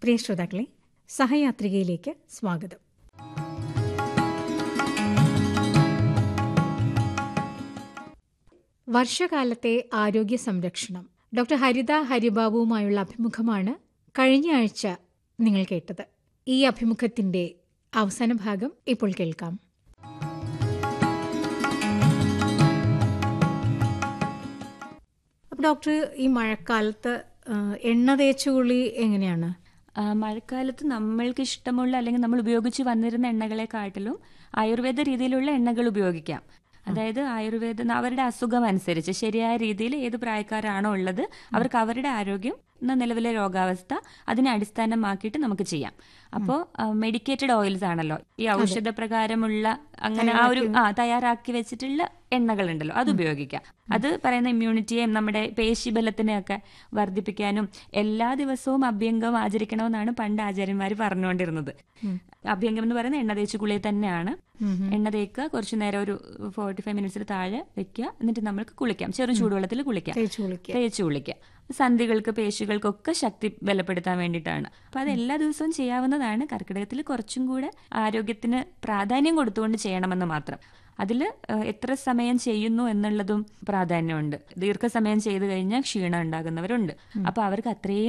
പ്രിയ ശ്രോതാക്കളെ സഹയാത്രികയിലേക്ക് സ്വാഗതം വർഷകാലത്തെ ആരോഗ്യ സംരക്ഷണം ഡോക്ടർ ഹരിത ഹരിബാബുവുമായുള്ള അഭിമുഖമാണ് കഴിഞ്ഞ ആഴ്ച നിങ്ങൾ കേട്ടത് ഈ അഭിമുഖത്തിന്റെ അവസാന ഭാഗം ഇപ്പോൾ കേൾക്കാം അപ്പോൾ ഡോക്ടർ ഈ മഴക്കാലത്ത് ആ, എണ്ണ തേച്ചുകുളി എങ്ങനെയാണ് ആ, മഴക്കാലത്ത് നമ്മൾക്ക് ഇഷ്ടമുള്ള അല്ലെങ്കിൽ നമ്മൾ ഉപയോഗിച്ച് വന്നിരുന്ന എണ്ണകളെക്കാട്ടിലും ആയുർവേദ രീതിയിലുള്ള എണ്ണകൾ ഉപയോഗിക്കാം അതായത് ആയുർവേദ അവരുടെ അസുഖം അനുസരിച്ച് ശരിയായ രീതിയിൽ ഏത് പ്രായക്കാരാണോ ഉള്ളത് അവർക്ക് അവരുടെ ആരോഗ്യം എന്ന നിലവിലെ രോഗാവസ്ഥ അതിനെ അടിസ്ഥാനമാക്കിയിട്ട് നമുക്ക് ചെയ്യാം അപ്പോൾ മെഡിക്കേറ്റഡ് ഓയിൽസ് ആണല്ലോ ഈ ഔഷധ പ്രകാരമുള്ള അങ്ങനെ ആ ഒരു ആ തയ്യാറാക്കി വെച്ചിട്ടുള്ള എണ്ണകളുണ്ടല്ലോ അത് ഉപയോഗിക്കാം അത് പറയുന്ന ഇമ്മ്യൂണിറ്റിയെയും നമ്മുടെ പേശിബലത്തിനെയൊക്കെ വർദ്ധിപ്പിക്കാനും എല്ലാ ദിവസവും അഭ്യംഗം ആചരിക്കണമെന്നാണ് പണ്ട് ആചാര്യന്മാർ പറഞ്ഞുകൊണ്ടിരുന്നത് അഭ്യംഗം എന്ന് പറയുന്നത് എണ്ണ തേച്ച് കുളി തന്നെയാണ് എണ്ണ തേക്കുക കുറച്ചു നേരം ഒരു ഫോർട്ടി ഫൈവ് മിനിറ്റ്സിന് താഴെ വെക്കുക എന്നിട്ട് നമ്മൾക്ക് കുളിക്കാം ചെറു ചൂടുവെള്ളത്തിൽ കുളിക്കാം തേച്ചു കുളിക്കുക തേച്ച് കുളിക്കുക സന്ധികൾക്ക് പേശികൾക്കൊക്കെ ശക്തി ബലപ്പെടുത്താൻ വേണ്ടിയിട്ടാണ് അപ്പൊ അത് എല്ലാ ദിവസവും ചെയ്യാവുന്നതാണ് കർക്കിടകത്തിൽ കുറച്ചും കൂടെ ആരോഗ്യത്തിന് പ്രാധാന്യം കൊടുത്തുകൊണ്ട് ചെയ്യണമെന്ന് മാത്രം അതിൽ എത്ര സമയം ചെയ്യുന്നു എന്നുള്ളതും പ്രാധാന്യമുണ്ട് ദീർഘസമയം ചെയ്തു കഴിഞ്ഞാൽ ക്ഷീണം ഉണ്ടാകുന്നവരുണ്ട് അപ്പൊ അവർക്ക് അത്രയും